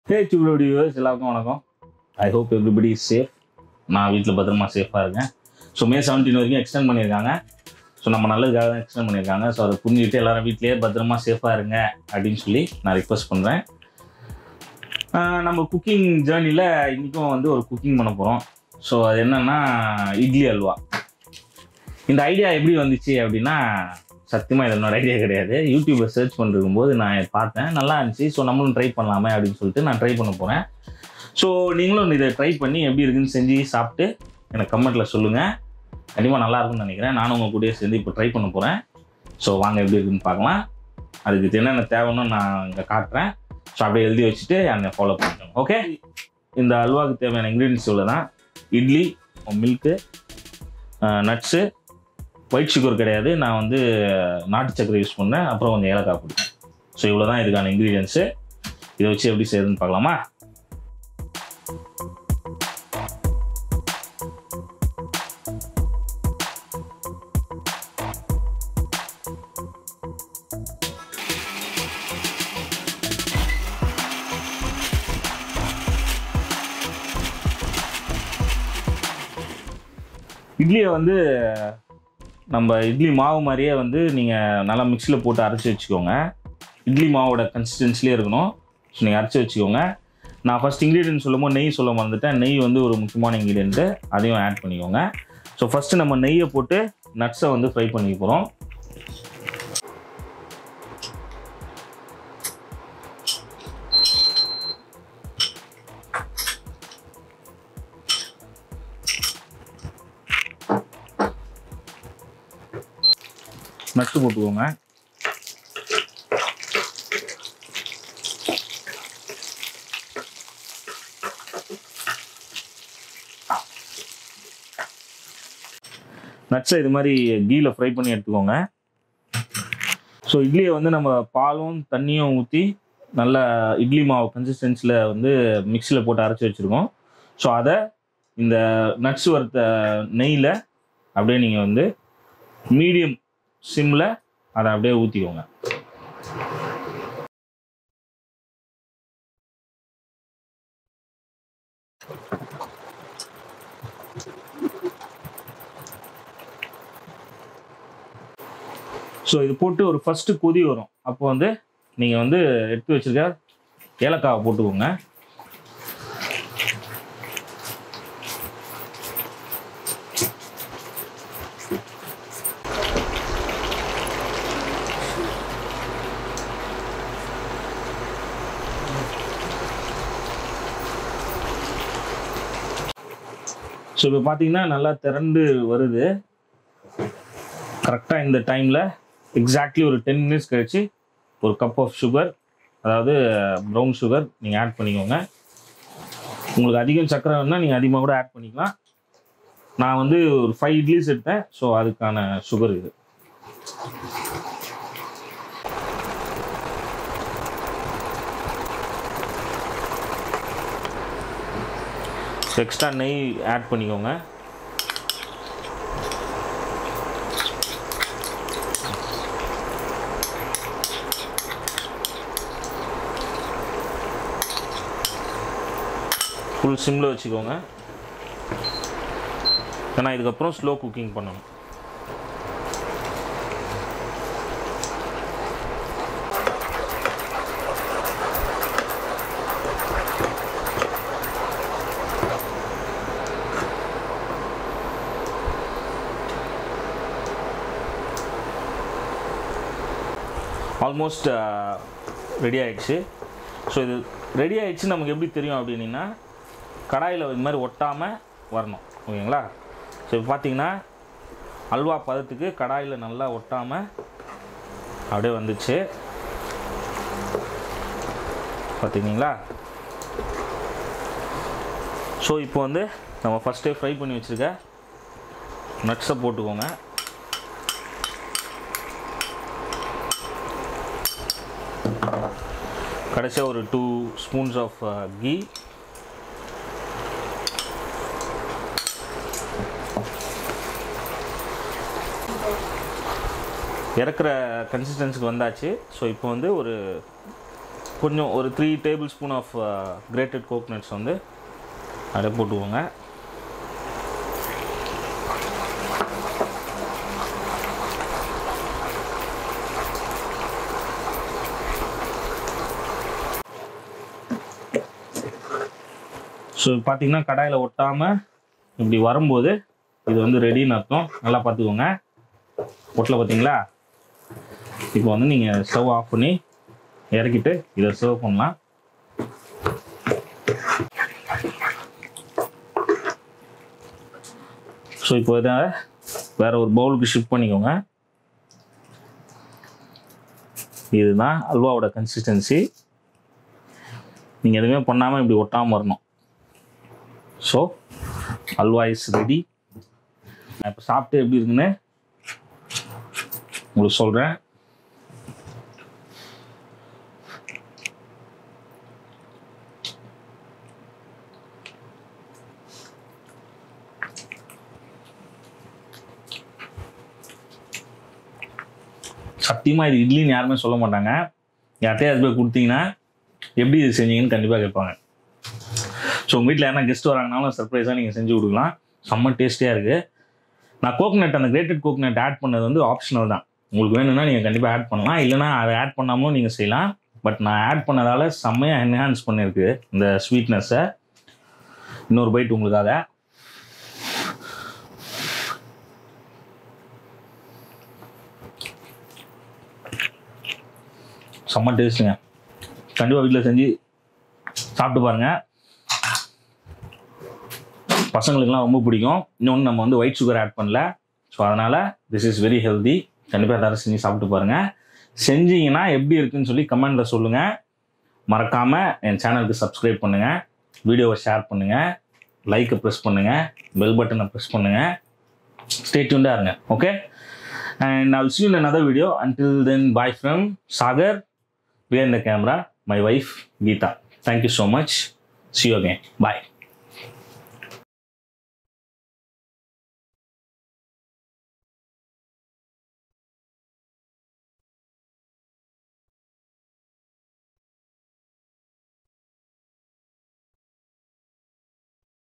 ஹே Toubro viewers எல்லாருக்கும் வணக்கம் I hope everybody is safe நான் வீட்டில் பத்திரமா சேஃபாக இருக்கேன் ஸோ மே செவன்டீன் வரைக்கும் எக்ஸ்டெண்ட் பண்ணியிருக்காங்க ஸோ நம்ம நல்லதுக்காக தான் எக்ஸ்டெண்ட் பண்ணியிருக்காங்க ஸோ அதை புரிஞ்சுக்கிட்டு எல்லாரும் வீட்லேயே பத்திரமா சேஃபாக இருங்க அப்படின்னு சொல்லி நான் ரிக்வஸ்ட் பண்ணுறேன் நம்ம குக்கிங் ஜேர்னியில் இன்றைக்கும் வந்து ஒரு குக்கிங் பண்ண போகிறோம் ஸோ அது என்னன்னா இட்லி அல்வா இந்த ஐடியா எப்படி வந்துச்சு அப்படின்னா சத்தியமாக இது என்னோட ஐடியா கிடையாது யூடியூப்ல சர்ச் பண்ணிருக்கும் போது நான் பார்த்தேன் நல்லா இருந்துச்சு ஸோ நம்மளும் ட்ரை பண்ணலாமே அப்படின்னு சொல்லிட்டு நான் ட்ரை பண்ண போகிறேன் ஸோ நீங்களும் இதை ட்ரை பண்ணி எப்படி இருக்குன்னு செஞ்சு சாப்பிட்டு எனக்கு கமெண்ட்டில் சொல்லுங்கள் கண்டிப்பாக நல்லா இருக்கும்னு நினைக்கிறேன் நானும் உங்கள் கூடயே சேர்ந்து இப்போ ட்ரை பண்ண போகிறேன் ஸோ வாங்க எப்படி இருக்குன்னு பார்க்கலாம் அதுக்கு என்னென்ன தேவைன்னு நான் இங்கே காட்டுறேன் ஸோ அப்படியே எழுதி வச்சுட்டு என்னை ஃபாலோ பண்ணிக்கோங்க ஓகே இந்த அல்வாவுக்கு தேவையான இன்க்ரீடியன்ஸ் இவ்வளோ தான் idli milk nuts white sugar கிடையாது நான் வந்து நாட்டு சக்கரை யூஸ் பண்ணேன் அப்புறம் கொஞ்சம் ஏலக்காய் பொடி ஸோ இவ்வளோ தான் இதுக்கான இன்க்ரீடியன்ஸு இதை வச்சு எப்படி செய்யுதுன்னு பார்க்கலாமா இட்லியை வந்து நம்ம இட்லி மாவு மாதிரியே வந்து நீங்கள் நல்லா மிக்சியில் போட்டு அரைச்சி வச்சுக்கோங்க இட்லி மாவோட கன்சிஸ்டன்சிலே இருக்கணும் ஸோ நீங்கள் அரைச்சி வச்சுக்கோங்க நான் ஃபஸ்ட் இன்க்ரீடியன்ட் சொல்லும்போது நெய் சொல்ல மறந்துட்டேன் நெய் வந்து ஒரு முக்கியமான இன்க்ரீடியன்ட்டு அதையும் ஆட் பண்ணிக்கோங்க ஸோ ஃபஸ்ட்டு நம்ம நெய்யை போட்டு நட்ஸை வந்து ஃப்ரை பண்ணிக்க போகிறோம் நட்ஸ் போட்டுக்கோங்க நட்ஸை இது மாதிரி கீயில் ஃப்ரை பண்ணி எடுத்துக்கோங்க ஸோ இட்லியை வந்து நம்ம பாலும் தண்ணியும் ஊற்றி நல்ல இட்லி மாவு கன்சிஸ்டன்சியில் வந்து மிக்சியில் போட்டு அரைச்சி வச்சுருக்கோம் ஸோ அதை இந்த நட்ஸ் வறுத்த நெய்யில் அப்படியே நீங்கள் வந்து மீடியம் சிம்மில் அதை அப்படியே ஊற்றிக்கோங்க ஸோ இது போட்டு ஒரு ஃபஸ்ட்டு கொதி வரும் அப்போ வந்து நீங்கள் வந்து எடுத்து வச்சிருக்க ஏலக்காவை போட்டுக்கோங்க ஸோ இப்போ பார்த்தீங்கன்னா நல்லா திரண்டு வருது கரெக்டாக இந்த டைமில் எக்ஸாக்ட்லி ஒரு டென் மினிட்ஸ் கழிச்சு ஒரு கப் ஆஃப் சுகர் அதாவது ப்ரௌன் சுகர் நீங்கள் ஆட் பண்ணிக்கோங்க உங்களுக்கு அதிகம் சர்க்கரை வேணும்னா நீங்கள் அதிகமாக கூட ஆட் பண்ணிக்கலாம் நான் வந்து ஒரு ஃபைவ் இட்லிஸ் எடுத்தேன் ஸோ அதுக்கான சுகர் இது எக்ஸ்ட்ரா நெய் ஆட் பண்ணிக்கோங்க ஃபுல் சிம்மில் வச்சுக்கோங்க ஏன்னா இதுக்கப்புறம் ஸ்லோ குக்கிங் பண்ணணும் ஆல்மோஸ்ட் ரெடி ஆயிடுச்சு ஸோ இது ரெடி ஆயிடுச்சு நமக்கு எப்படி தெரியும் அப்படின்னா கடாயில் இது மாதிரி ஒட்டாமல் வரணும் ஓகேங்களா ஸோ இப்போ பார்த்தீங்கன்னா அல்வா பதத்துக்கு கடாயில் நல்லா ஒட்டாமல் அப்படியே வந்துச்சு பார்த்தீங்களா ஸோ இப்போ வந்து நம்ம ஃபஸ்ட்டே ஃப்ரை பண்ணி வச்சுருக்க நட்ஸை போட்டுக்கோங்க கடைசியாக ஒரு டூ ஸ்பூன்ஸ் ஆஃப் கீ இறக்குற கன்சிஸ்டன்சிக்கு வந்தாச்சு ஸோ இப்போ வந்து ஒரு கொஞ்சம் ஒரு three tablespoon of grated coconuts வந்து அப்படியே போட்டுக்கோங்க ஸோ பார்த்தீங்கன்னா கடாயில் ஒட்டாமல் இப்படி வரும்போது இது வந்து ரெடின்னு அர்த்தம் நல்லா பார்த்துக்கோங்க ஒட்டலை பார்த்தீங்களா இப்போ வந்து நீங்கள் ஸ்டவ் ஆஃப் பண்ணி இறக்கிட்டு இதை சர்வ் பண்ணலாம் ஸோ இப்போ இதை வேற ஒரு பவுலுக்கு ஷிஃப்ட் பண்ணிக்கோங்க இதுதான் அல்வாவோட கன்சிஸ்டன்சி நீங்கள் எதுவுமே பண்ணாமல் இப்படி ஒட்டாமல் வரணும் ஸோ அல்வா இஸ் ரெடி நான் இப்போ சாப்பிட்டு எப்படி இருக்குன்னு உங்களுக்கு சொல்கிறேன் சத்தியமாக இது இட்லின்னு யாருமே சொல்ல மாட்டாங்க யார்கிட்டயே போய் கொடுத்தீங்கன்னா எப்படி இது செஞ்சீங்கன்னு கண்டிப்பாக கேட்பாங்க ஸோ உங்கள் வீட்டில் யாரா கெஸ்ட் வராங்கனாலும் சர்ப்ரைஸாக நீங்கள் செஞ்சு கொடுக்கலாம் செம்ம டேஸ்டியாக இருக்குது நான் கோகனட் அந்த கிரேட்டட் கோகனட் ஆட் பண்ணது வந்து ஆப்ஷனல் தான் உங்களுக்கு வேணும்னா நீங்கள் கண்டிப்பாக ஆட் பண்ணலாம் இல்லைனா அதை ஆட் பண்ணாமலும் நீங்கள் செய்யலாம் பட் நான் ஆட் பண்ணதால் செம்மையாக என்ஹான்ஸ் பண்ணியிருக்கு இந்த ஸ்வீட்னஸை இன்னொரு பைட் உங்களுக்காக செம்ம டேஸ்ட்டுங்க கண்டிப்பாக வீட்டில் செஞ்சு சாப்பிட்டு பாருங்கள் பசங்களுக்குலாம் ரொம்ப பிடிக்கும் இன்னொன்று நம்ம வந்து ஒயிட் சுகர் ஆட் பண்ணல ஸோ அதனால் திஸ் இஸ் வெரி ஹெல்தி கண்டிப்பாக எல்லாரும் செஞ்சு சாப்பிட்டு பாருங்கள் செஞ்சீங்கன்னா எப்படி இருக்குன்னு சொல்லி கமெண்டில் சொல்லுங்கள் மறக்காமல் என் சேனலுக்கு சப்ஸ்கிரைப் பண்ணுங்கள் வீடியோவை ஷேர் பண்ணுங்கள் லைக்கை ப்ரெஸ் பண்ணுங்கள் பெல் பட்டனை ப்ரெஸ் பண்ணுங்கள் ஸ்டே டியூண்டாக இருங்க okay and I'll see you in another video. Until then, bye from Sagar. Behind the camera, my wife Geeta. Thank you so much. See you again. Bye.